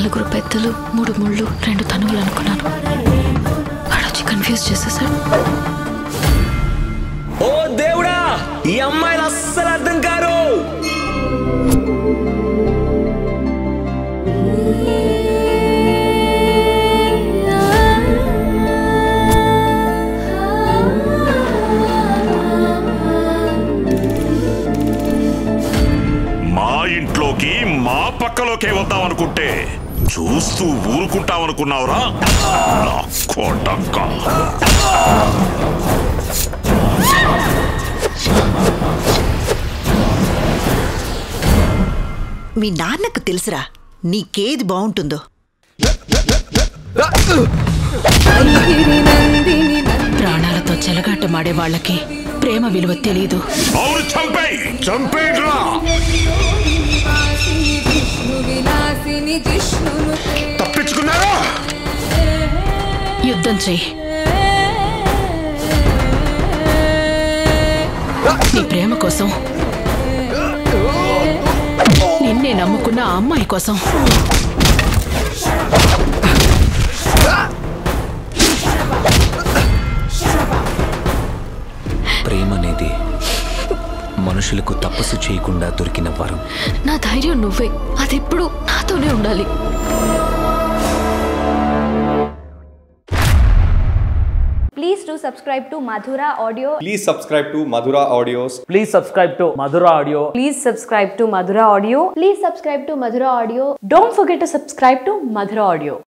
నలుగురు పెద్దలు మూడు ముళ్ళు రెండు తనువులు అనుకున్నాను వాడొచ్చి కన్ఫ్యూజ్ చేసేసాడు ఓ దేవుడా ఈ అమ్మాయిలు అస్సలు అర్థం కారు మా ఇంట్లోకి మా పక్కలోకే వద్దామనుకుంటే చూస్తూ ఊరుకుంటామనుకున్నావురా నా కొడక మీ నాన్నకు తెలుసురా నీకేది బాగుంటుందో ప్రాణాలతో చెలగాటమాడే వాళ్ళకి ప్రేమ విలువ తెలియదు అవును చంపేయ్ చంపేయ్రా తప్పించుకున్నారా యుద్ధం చెయ్యి నీ ప్రేమ కోసం నిన్నే నమ్ముకున్న ఆ అమ్మాయి కోసం ప్రేమ అనేది మనుషులకు తపస్సు చేయకుండా దొరికిన వరం నా ధైర్యం నువ్వే అదెప్పుడు నాతోనే ఉండాలి Please do subscribe to Madhura Audio. Please subscribe to Madhura Audios. Please subscribe to Madhura Audio. Please subscribe to Madhura Audio. Please subscribe to Madhura Audio. Don't forget to subscribe to Madhura Audio.